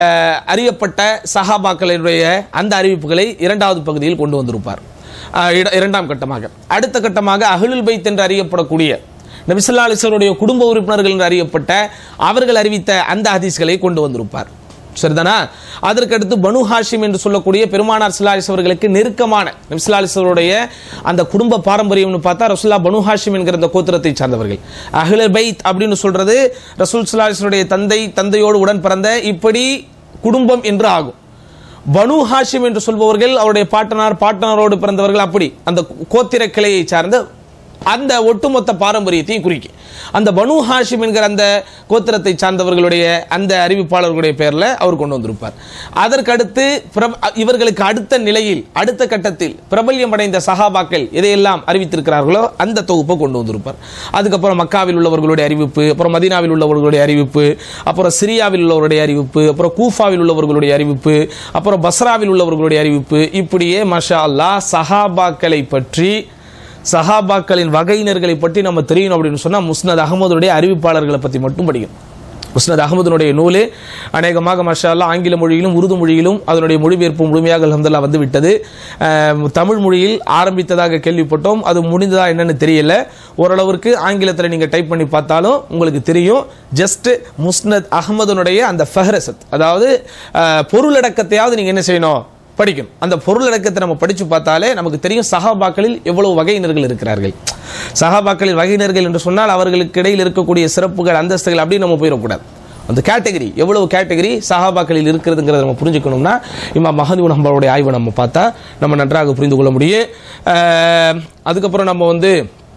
அஹ், அறியப்பட்ட சஹாபாக்களுடைய அந்த அறிவிப்புகளை இரண்டாவது பகுதியில் கொண்டு வந்திருப்பார் அஹ், இர- இரண்டாம் கட்டமாக அடுத்த கட்டமாக அஹ்லுல் பைத் என்று அறியப்படக்கூடிய நபிசல்லா அலிஸ்வருடைய குடும்ப உறுப்பினர்கள் என்று அறியப்பட்ட அவர்கள் அறிவித்த அந்த ஹதீஸ்களை கொண்டு வந்திருப்பார் சரிதானா அதற்கு அடுத்து பனு ஹாஷிம் என்று சொல்லக்கூடிய பெருமானார் சிலாலிஸ் அவர்களுக்கு நெருக்கமான நபிசுல்லாலிஸ் அவருடைய அந்த குடும்ப பாரம்பரியம்னு பார்த்தா ரசுல்லா பனு ஹாஷிம் என்கிற அந்த கோத்திரத்தை சார்ந்தவர்கள் அஹ்லல் பைத் அப்படின்னு சொல்றது ரசூல் சிலாலிஸுடைய தந்தை தந்தையோடு உடன் பிறந்த இப்படி குடும்பம் என்று ஆகும் பனு ஹாஷிம் என்று சொல்பவர்கள் அவருடைய பாட்டனார் பாட்டனாரோடு பிறந்தவர்கள் அப்படி அந்த கோத்திர கிளையை சார்ந்த அந்த ஒட்டுமொத்த பாரம்பரியத்தையும் குறிக்கும் அந்த பனு ஹாஷிம் என்கிற அந்த கோத்திரத்தை சார்ந்தவர்களுடைய அந்த அறிவிப்பாளர்களுடைய பெயர்ல அவர் கொண்டு வந்திருப்பார் அதற்கடுத்து பிரப- இவர்களுக்கு அடுத்த நிலையில் அடுத்த கட்டத்தில் பிரபல்யம் அடைந்த சஹாபாக்கள் எதையெல்லாம் அறிவித்திருக்கிறார்களோ அந்த தொகுப்பை கொண்டு வந்திருப்பார் அதுக்கப்புறம் மக்காவில் உள்ளவர்களுடைய அறிவிப்பு அப்புறம் மதீனாவில் உள்ளவர்களுடைய அறிவிப்பு அப்புறம் சிரியாவில் உள்ளவருடைய அறிவிப்பு அப்புறம் கூஃபாவில் உள்ளவர்களுடைய அறிவிப்பு அப்புறம் பஸ்ராவில் உள்ளவர்களுடைய அறிவிப்பு இப்படியே மஷா அல்லாஹ் சஹாபாக்களை பற்றி சஹாபாக்களின் வகையினர்களை பற்றி நம்ம தெரியணும் அப்படின்னு சொன்னா முஸ்னத் அகமதுடைய அறிவிப்பாளர்களை பற்றி மட்டும் படிக்கணும் முஸ்னத் அகமதுனுடைய நூலே அநேகமாக மஷா அல்லாஹ் ஆங்கில மொழியிலும் உருது மொழியிலும் அதனுடைய மொழிபெயர்ப்பு முழுமையாக அல்ஹம்துலில்லாஹ் வந்து விட்டது அஹ், தமிழ் மொழியில் ஆரம்பித்ததாக கேள்விப்பட்டோம் அது முடிந்ததா என்னன்னு தெரியல ஓரளவிற்கு ஆங்கிலத்தில் நீங்க டைப் பண்ணி பார்த்தாலும் உங்களுக்கு தெரியும் ஜஸ்ட் முஸ்னத் அகமதுனுடைய அந்த ஃபஹரசத் அதாவது அஹ், பொருளடக்கத்தையாவது நீங்க என்ன செய்யணும் படிக்கணும் அந்த பொருளடக்கத்தை நம்ம படிச்சு பார்த்தாலே நமக்கு தெரியும் சஹாபாக்களில் எவ்வளவு வகையினர்கள் இருக்கிறார்கள் சஹாபாக்களில் வகையினர்கள் என்று சொன்னால் அவர்களுக்கு இடையில் இருக்கக்கூடிய சிறப்புகள் அந்தஸ்துகள் அப்படி நம்ம போயிடக்கூடாது அந்த கேட்டகரி எவ்வளவு கேட்டகரி சஹாபாக்களில் இருக்கிறதுங்கிறத நம்ம புரிஞ்சுக்கணும்னா இம்மா மஹதி நம்மளுடைய ஆய்வை நம்ம பார்த்தா நம்ம நன்றாக புரிந்து கொள்ள முடியும் அஹ், அதுக்கப்புறம் நம்ம வந்து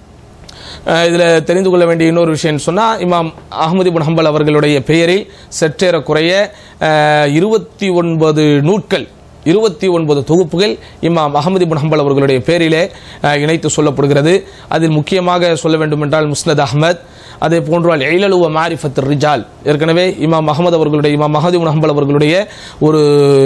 அஹ் இதுல தெரிந்து கொள்ள வேண்டிய இன்னொரு விஷயம் சொன்னா இமாம் அகமது இப்னு ஹம்பல் அவர்களுடைய பெயரில் சற்றேறக்குறைய இருபத்தி ஒன்பது நூட்கள் இருபத்தி ஒன்பது தொகுப்புகள் இமாம் அகமது இப்னு ஹம்பல் அவர்களுடைய பேரிலே அஹ், இணைத்து சொல்லப்படுகிறது அதில் முக்கியமாக சொல்ல வேண்டுமென்றால் முஸ்னத் அஹ்மத் அதே போன்று அல் இலலுவ மாரிஃபத் ரிஜால் ஏற்கனவே இமாம் அகமது அவர்களுடைய இமாம் மஹதி இப்னு ஹம்பல் அவர்களுடைய ஒரு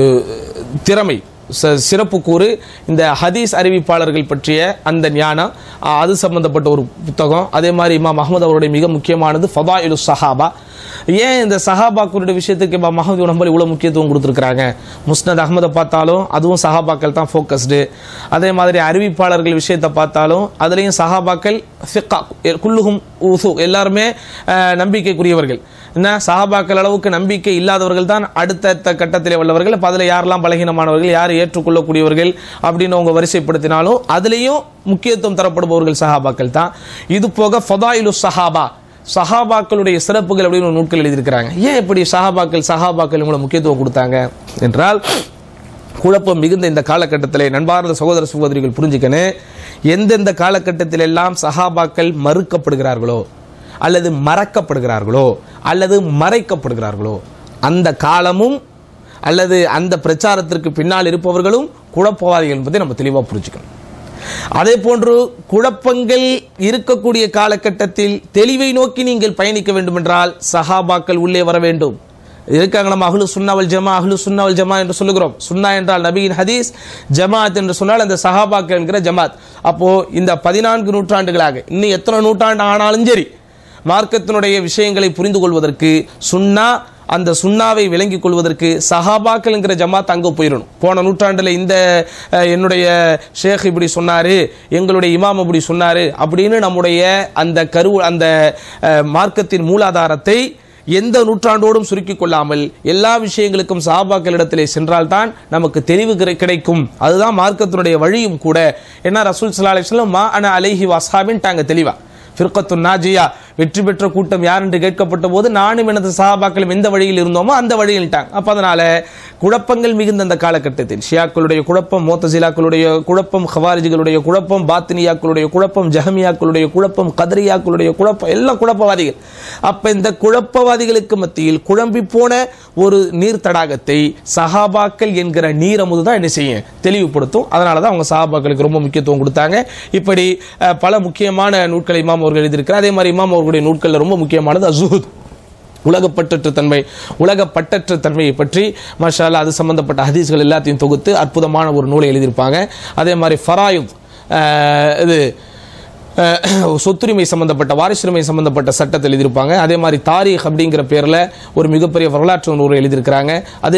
திறமை ச- சிறப்பு கூறு இந்த ஹதீஸ் அறிவிப்பாளர்கள் பற்றிய அந்த ஞானம் அஹ், அது சம்பந்தப்பட்ட ஒரு புத்தகம் அதே மாதிரி இமாம் அஹமது அவருடைய மிக முக்கியமானது ஃபதாயிலு சஹாபா ஏன் இந்த சஹாபாக்களுடைய விஷயத்துக்கு இமாம் மஹமது நம்பர் இவ்வளவு முக்கியத்துவம் கொடுத்துருக்காங்க முஸ்னத் அகமதை பார்த்தாலும் அதுவும் சஹாபாக்கள் தான் ஃபோக்கஸ்டு அதே மாதிரி அறிவிப்பாளர்கள் விஷயத்தை பார்த்தாலும் அதுலேயும் சஹாபாக்கள் ஃபிக்கா குல்லுகும் உசு எல்லாருமே அஹ், நம்பிக்கைக்குரியவர்கள் என்ன சஹாபாக்கள் அளவுக்கு நம்பிக்கை இல்லாதவர்கள் தான் அடுத்த கட்டத்திலே உள்ளவர்கள் அப்ப அதுல யாரெல்லாம் பலகீனமானவர்கள் யார் ஏற்றுக்கொள்ளக்கூடியவர்கள் அப்படின்னு அவங்க வரிசைப்படுத்தினாலும் அதுலேயும் முக்கியத்துவம் தரப்படுபவர்கள் சஹாபாக்கள் தான் இது போக ஃபதாயிலு சஹாபா சஹாபாக்களுடைய சிறப்புகள் அப்படின்னு ஒரு நூட்கள் எழுதியிருக்கிறாங்க ஏன் இப்படி சஹாபாக்கள் சஹாபாக்கள் இவங்களை முக்கியத்துவம் கொடுத்தாங்க என்றால் குழப்பம் மிகுந்த இந்த காலகட்டத்திலே நண்பார்ந்த சகோதர சகோதரிகள் புரிஞ்சுக்கணும் எந்தெந்த காலகட்டத்தில் எல்லாம் சஹாபாக்கள் மறுக்கப்படுகிறார்களோ அல்லது மறக்கப்படுகிறார்களோ அல்லது மறைக்கப்படுகிறார்களோ அந்த காலமும் அல்லது அந்த பிரச்சாரத்திற்கு பின்னால் இருப்பவர்களும் குழப்பவாதிகள் என்பதை நம்ம தெளிவாக புரிஞ்சுக்கணும் அதே போன்று குழப்பங்கள் இருக்கக்கூடிய காலகட்டத்தில் தெளிவை நோக்கி நீங்கள் பயணிக்க வேண்டுமென்றால் சஹாபாக்கள் உள்ளே வர வேண்டும் இருக்காங்க நம்ம அஹ்லு சுன்னாவல் ஜமா அஹ்லு சுன்னாவல் ஜமா என்று சொல்லுகிறோம் சுன்னா என்றால் நபியின் ஹதீஸ் ஜமாத் என்று சொன்னால் அந்த சஹாபாக்கள் என்கிற ஜமாத் அப்போ இந்த பதினான்கு நூற்றாண்டுகளாக இன்னும் எத்தனை நூற்றாண்டு ஆனாலும் சரி மார்க்கத்தினுடைய விஷயங்களை புரிந்து கொள்வதற்கு சுன்னா அந்த சுண்ணாவை விளங்கிக் கொள்வதற்கு சஹாபாக்கள் என்கிற ஜமாத் அங்கே போயிடணும் போன நூற்றாண்டில் இந்த அஹ், என்னுடைய ஷேக் இப்படி சொன்னாரு எங்களுடைய இமாம் இப்படி சொன்னாரு அப்படின்னு நம்முடைய அந்த கரு அந்த அஹ், மார்க்கத்தின் மூலாதாரத்தை எந்த நூற்றாண்டோடும் சுருக்கிக் கொள்ளாமல் எல்லா விஷயங்களுக்கும் சஹாபாக்களிடத்திலே சென்றால்தான் நமக்கு தெளிவு கிடை- கிடைக்கும் அதுதான் மார்க்கத்தினுடைய வழியும் கூட ஏன்னா ரசூல் சல்லா அலிஸ்லாம் மா அன அலைஹி வசாபின்ட்டாங்க தெளிவா ஃபிர்கத்து நாஜியா வெற்றி பெற்ற கூட்டம் யார் என்று கேட்கப்பட்ட போது நானும் எனது சஹாபாக்களும் எந்த வழியில் இருந்தோமோ அந்த வழியில்ட்டாங்க அப்ப அதனால குழப்பங்கள் மிகுந்த அந்த காலகட்டத்தில் ஷியாக்களுடைய குழப்பம் மோத்தசிலாக்களுடைய குழப்பம் ஹவாரிஜிகளுடைய குழப்பம் பாத்தினியாக்களுடைய குழப்பம் ஜஹமியாக்களுடைய குழப்பம் கதரியாக்களுடைய குழப்பம் எல்லாம் குழப்பவாதிகள் அப்ப இந்த குழப்பவாதிகளுக்கு மத்தியில் குழம்பி போன ஒரு நீர் தடாகத்தை சஹாபாக்கள் என்கிற நீர் அமுது தான் என்ன செய்யும் தெளிவுபடுத்தும் அதனால தான் அவங்க சஹாபாக்களுக்கு ரொம்ப முக்கியத்துவம் கொடுத்தாங்க இப்படி அஹ், பல முக்கியமான நூட்களை இமாம் அவர்கள் எழுதியிருக்கிறார் அதே மாதிரி இமாம் அவர்களுடைய நூட்களில் ரொம்ப முக்கியமானது அசுஹுத் உலக பற்றற்ற தன்மை உலக பட்டற்ற தன்மையை பற்றி மாஷா அல்லாஹ் அது சம்பந்தப்பட்ட ஹதீஸ்கள் எல்லாத்தையும் தொகுத்து அற்புதமான ஒரு நூலை எழுதியிருப்பாங்க அதே மாதிரி ஃபராயுத் அஹ், இது அஹ், சொத்துரிமை சம்பந்தப்பட்ட வாரிசுரிமை சம்பந்தப்பட்ட சட்டத்தை எழுதியிருப்பாங்க அதே மாதிரி தாரீக் அப்படிங்கிற பேர்ல ஒரு மிகப்பெரிய வரலாற்று நூறு எழுதியிருக்கிறாங்க அதே